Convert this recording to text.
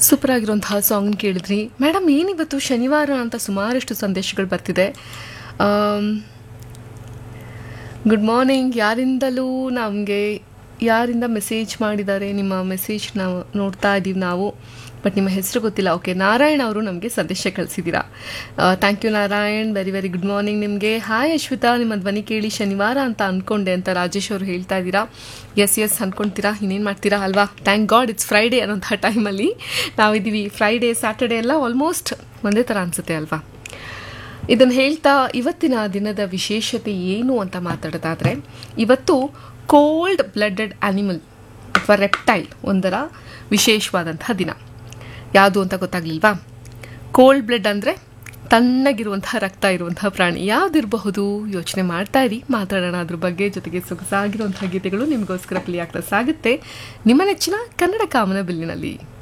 super ಆಗಿರುವಂತಹ song ಕೇಳಿದ್ರಿ madam ಏನಿವತ್ತು ಶನಿವಾರ ಅಂತ ಸುಮಾರಷ್ಟು ಸಂದೇಶಗಳು ಬರ್ತಿದೆ ಗುಡ್ ಮಾರ್ನಿಂಗ್ ಯಾರಿಂದಲೂ ನಮಗೆ ಯಾರಿಂದ ಮೆಸೇಜ್ ಮಾಡಿದ್ದಾರೆ ನಿಮ್ಮ ಮೆಸೇಜ್ ನಾವು ನೋಡ್ತಾ ಇದ್ದೀವಿ ನಾವು ಬಟ್ ನಿಮ್ಮ ಹೆಸರು ಗೊತ್ತಿಲ್ಲ ಓಕೆ ನಾರಾಯಣ್ ಅವರು ನಮಗೆ ಸಂದೇಶ ಕಳಿಸಿದ್ದೀರಾ thank you Narayan very very good morning ನಿಮಗೆ ಹಾಯ್ ಅಶ್ವಿತಾ ನಿಮ್ಮ ಧ್ವನಿ ಕೇಳಿ ಶನಿವಾರ ಅಂತ ಅಂದ್ಕೊಂಡೆ ಅಂತ ರಾಜೇಶ್ ಅವರು ಹೇಳ್ತಾ ಇದ್ದೀರಾ ಎಸ್ ಎಸ್ ಅಂದ್ಕೊಳ್ತೀರಾ ಇನ್ನೇನು ಮಾಡ್ತೀರಾ ಅಲ್ವಾ ಥ್ಯಾಂಕ್ ಗಾಡ್ ಇಟ್ಸ್ ಫ್ರೈಡೇ ಅನ್ನೋಂಥ ಟೈಮಲ್ಲಿ ನಾವಿದ್ದೀವಿ ಫ್ರೈಡೇ ಸ್ಯಾಟರ್ಡೇ ಎಲ್ಲ ಆಲ್ಮೋಸ್ಟ್ ಒಂದೇ ಥರ ಅನಿಸುತ್ತೆ ಅಲ್ವಾ ಇದನ್ನು ಹೇಳ್ತಾ ಇವತ್ತಿನ ದಿನದ ವಿಶೇಷತೆ ಏನು ಅಂತ ಮಾತಾಡೋದಾದರೆ ಇವತ್ತು ಕೋಲ್ಡ್ ಬ್ಲಡೆಡ್ ಆನಿಮಲ್ ಅಥವಾ ರೆಪ್ಟೈಲ್ ಒಂದರ ವಿಶೇಷವಾದಂತಹ ದಿನ ಯಾವುದು ಅಂತ ಗೊತ್ತಾಗ್ಲಿಲ್ವಾ ಕೋಲ್ಡ್ ಬ್ಲಡ್ ಅಂದರೆ ತಣ್ಣಗಿರುವಂತಹ ರಕ್ತ ಇರುವಂತಹ ಪ್ರಾಣಿ ಯಾವುದಿರಬಹುದು ಯೋಚನೆ ಮಾಡ್ತಾ ಇರಿ ಮಾತಾಡೋಣ ಅದ್ರ ಬಗ್ಗೆ ಜೊತೆಗೆ ಸೊಗಸಾಗಿರುವಂತಹ ಗೀತೆಗಳು ನಿಮಗೋಸ್ಕರ ಪ್ಲೇ ಆಗ್ತಾ ಸಾಗುತ್ತೆ ನಿಮ್ಮ ನೆಚ್ಚಿನ ಕನ್ನಡ ಕಾಮನ ಬಿಲ್ಲಿನಲ್ಲಿ